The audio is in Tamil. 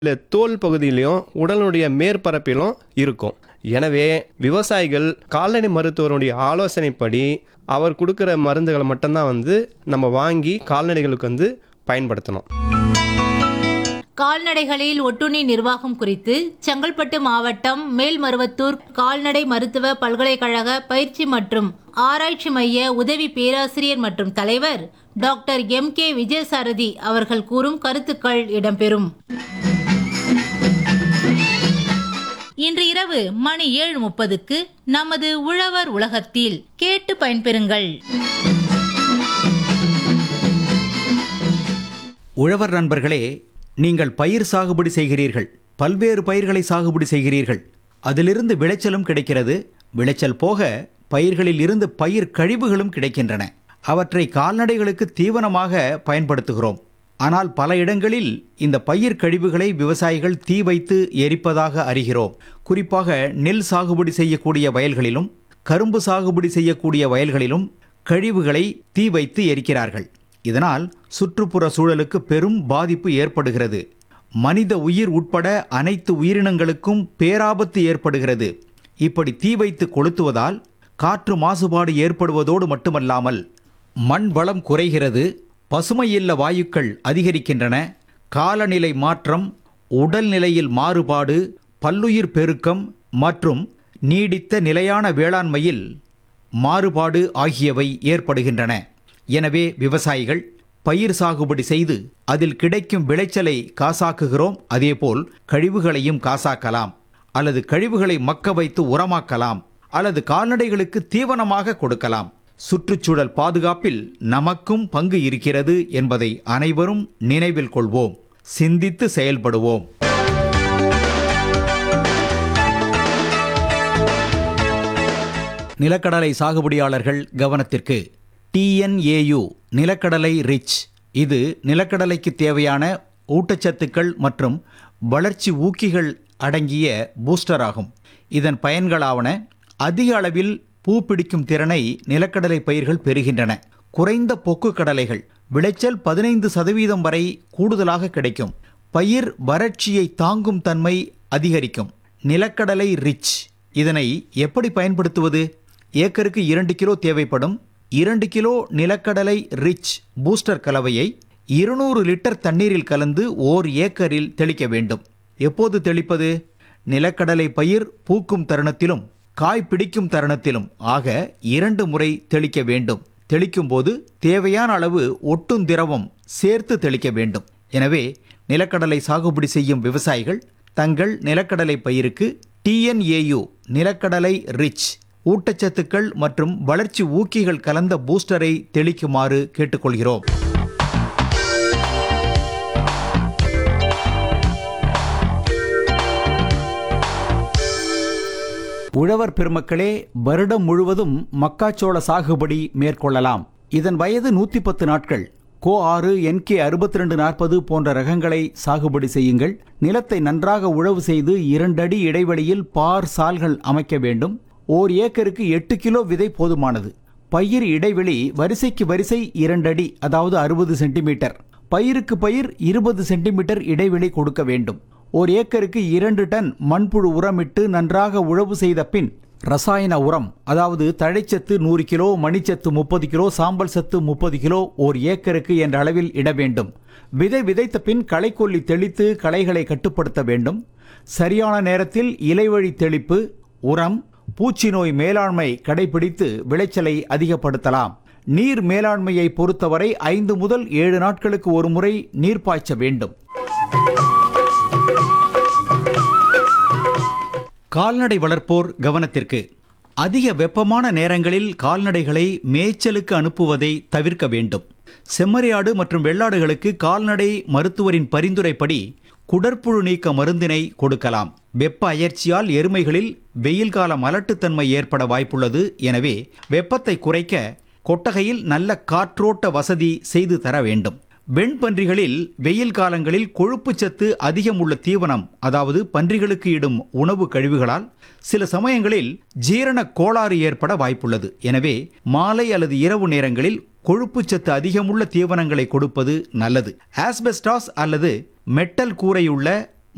இல்லை தோல் பகுதியிலையும் உடலுடைய மேற்பரப்பிலும் இருக்கும் எனவே விவசாயிகள் கால்நடை மருத்துவருடைய ஆலோசனைப்படி அவர் கொடுக்குற மருந்துகளை மட்டும்தான் வந்து நம்ம வாங்கி கால்நடைகளுக்கு வந்து பயன்படுத்தணும் கால்நடைகளில் ஒட்டுண்ணி நிர்வாகம் குறித்து செங்கல்பட்டு மாவட்டம் மேல்மருவத்தூர் கால்நடை மருத்துவ பல்கலைக்கழக பயிற்சி மற்றும் ஆராய்ச்சி மைய உதவி பேராசிரியர் மற்றும் தலைவர் டாக்டர் எம் கே விஜயசாரதி அவர்கள் கூறும் கருத்துக்கள் இடம்பெறும் இன்று இரவு மணி ஏழு முப்பதுக்கு நமது உழவர் உலகத்தில் கேட்டு பயன்பெறுங்கள் உழவர் நண்பர்களே நீங்கள் பயிர் சாகுபடி செய்கிறீர்கள் பல்வேறு பயிர்களை சாகுபடி செய்கிறீர்கள் அதிலிருந்து விளைச்சலும் கிடைக்கிறது விளைச்சல் போக பயிர்களில் இருந்து பயிர் கழிவுகளும் கிடைக்கின்றன அவற்றை கால்நடைகளுக்கு தீவனமாக பயன்படுத்துகிறோம் ஆனால் பல இடங்களில் இந்த பயிர் கழிவுகளை விவசாயிகள் தீ வைத்து எரிப்பதாக அறிகிறோம் குறிப்பாக நெல் சாகுபடி செய்யக்கூடிய வயல்களிலும் கரும்பு சாகுபடி செய்யக்கூடிய வயல்களிலும் கழிவுகளை தீ வைத்து எரிக்கிறார்கள் இதனால் சுற்றுப்புற சூழலுக்கு பெரும் பாதிப்பு ஏற்படுகிறது மனித உயிர் உட்பட அனைத்து உயிரினங்களுக்கும் பேராபத்து ஏற்படுகிறது இப்படி தீ வைத்து கொளுத்துவதால் காற்று மாசுபாடு ஏற்படுவதோடு மட்டுமல்லாமல் மண் வளம் குறைகிறது பசுமையில்ல வாயுக்கள் அதிகரிக்கின்றன காலநிலை மாற்றம் உடல்நிலையில் மாறுபாடு பல்லுயிர் பெருக்கம் மற்றும் நீடித்த நிலையான வேளாண்மையில் மாறுபாடு ஆகியவை ஏற்படுகின்றன எனவே விவசாயிகள் பயிர் சாகுபடி செய்து அதில் கிடைக்கும் விளைச்சலை காசாக்குகிறோம் அதேபோல் கழிவுகளையும் காசாக்கலாம் அல்லது கழிவுகளை மக்க வைத்து உரமாக்கலாம் அல்லது கால்நடைகளுக்கு தீவனமாக கொடுக்கலாம் சுற்றுச்சூழல் பாதுகாப்பில் நமக்கும் பங்கு இருக்கிறது என்பதை அனைவரும் நினைவில் கொள்வோம் சிந்தித்து செயல்படுவோம் நிலக்கடலை சாகுபடியாளர்கள் கவனத்திற்கு டிஎன்ஏயு நிலக்கடலை ரிச் இது நிலக்கடலைக்கு தேவையான ஊட்டச்சத்துக்கள் மற்றும் வளர்ச்சி ஊக்கிகள் அடங்கிய பூஸ்டர் ஆகும் இதன் பயன்களாவன அதிக அளவில் பூ பிடிக்கும் திறனை நிலக்கடலை பயிர்கள் பெறுகின்றன குறைந்த பொக்கு கடலைகள் விளைச்சல் பதினைந்து சதவீதம் வரை கூடுதலாக கிடைக்கும் பயிர் வறட்சியை தாங்கும் தன்மை அதிகரிக்கும் நிலக்கடலை ரிச் இதனை எப்படி பயன்படுத்துவது ஏக்கருக்கு இரண்டு கிலோ தேவைப்படும் இரண்டு கிலோ நிலக்கடலை ரிச் பூஸ்டர் கலவையை இருநூறு லிட்டர் தண்ணீரில் கலந்து ஓர் ஏக்கரில் தெளிக்க வேண்டும் எப்போது தெளிப்பது நிலக்கடலை பயிர் பூக்கும் தருணத்திலும் காய் பிடிக்கும் தருணத்திலும் ஆக இரண்டு முறை தெளிக்க வேண்டும் தெளிக்கும் போது தேவையான அளவு ஒட்டும் திரவம் சேர்த்து தெளிக்க வேண்டும் எனவே நிலக்கடலை சாகுபடி செய்யும் விவசாயிகள் தங்கள் நிலக்கடலை பயிருக்கு டிஎன்ஏயு நிலக்கடலை ரிச் ஊட்டச்சத்துக்கள் மற்றும் வளர்ச்சி ஊக்கிகள் கலந்த பூஸ்டரை தெளிக்குமாறு கேட்டுக்கொள்கிறோம் உழவர் பெருமக்களே வருடம் முழுவதும் மக்காச்சோள சாகுபடி மேற்கொள்ளலாம் இதன் வயது நூற்றி பத்து நாட்கள் கோ ஆறு என்கே அறுபத்தி ரெண்டு நாற்பது போன்ற ரகங்களை சாகுபடி செய்யுங்கள் நிலத்தை நன்றாக உழவு செய்து இரண்டடி இடைவெளியில் பார் சால்கள் அமைக்க வேண்டும் ஓர் ஏக்கருக்கு எட்டு கிலோ விதை போதுமானது பயிர் இடைவெளி வரிசைக்கு வரிசை இரண்டடி அதாவது அறுபது சென்டிமீட்டர் பயிருக்கு பயிர் இருபது சென்டிமீட்டர் இடைவெளி கொடுக்க வேண்டும் ஓர் ஏக்கருக்கு இரண்டு டன் மண்புழு உரமிட்டு நன்றாக உழவு செய்த பின் ரசாயன உரம் அதாவது தழைச்சத்து நூறு கிலோ மணிச்சத்து முப்பது கிலோ சாம்பல் சத்து முப்பது கிலோ ஓர் ஏக்கருக்கு என்ற அளவில் இட வேண்டும் விதை விதைத்த பின் களைக்கொல்லி தெளித்து களைகளை கட்டுப்படுத்த வேண்டும் சரியான நேரத்தில் இலைவழி தெளிப்பு உரம் பூச்சி நோய் மேலாண்மை கடைபிடித்து விளைச்சலை அதிகப்படுத்தலாம் நீர் மேலாண்மையை பொறுத்தவரை ஐந்து முதல் ஏழு நாட்களுக்கு ஒரு முறை நீர் பாய்ச்ச வேண்டும் கால்நடை வளர்ப்போர் கவனத்திற்கு அதிக வெப்பமான நேரங்களில் கால்நடைகளை மேய்ச்சலுக்கு அனுப்புவதை தவிர்க்க வேண்டும் செம்மறியாடு மற்றும் வெள்ளாடுகளுக்கு கால்நடை மருத்துவரின் பரிந்துரைப்படி குடற்புழு நீக்க மருந்தினை கொடுக்கலாம் வெப்ப அயற்சியால் எருமைகளில் வெயில் கால மலட்டுத்தன்மை ஏற்பட வாய்ப்புள்ளது எனவே வெப்பத்தை குறைக்க கொட்டகையில் நல்ல காற்றோட்ட வசதி செய்து தர வேண்டும் வெண்பன்றிகளில் வெயில் காலங்களில் கொழுப்புச்சத்து அதிகம் உள்ள தீவனம் அதாவது பன்றிகளுக்கு இடும் உணவு கழிவுகளால் சில சமயங்களில் ஜீரண கோளாறு ஏற்பட வாய்ப்புள்ளது எனவே மாலை அல்லது இரவு நேரங்களில் கொழுப்புச்சத்து அதிகமுள்ள தீவனங்களை கொடுப்பது நல்லது ஆஸ்பெஸ்டாஸ் அல்லது மெட்டல் கூரையுள்ள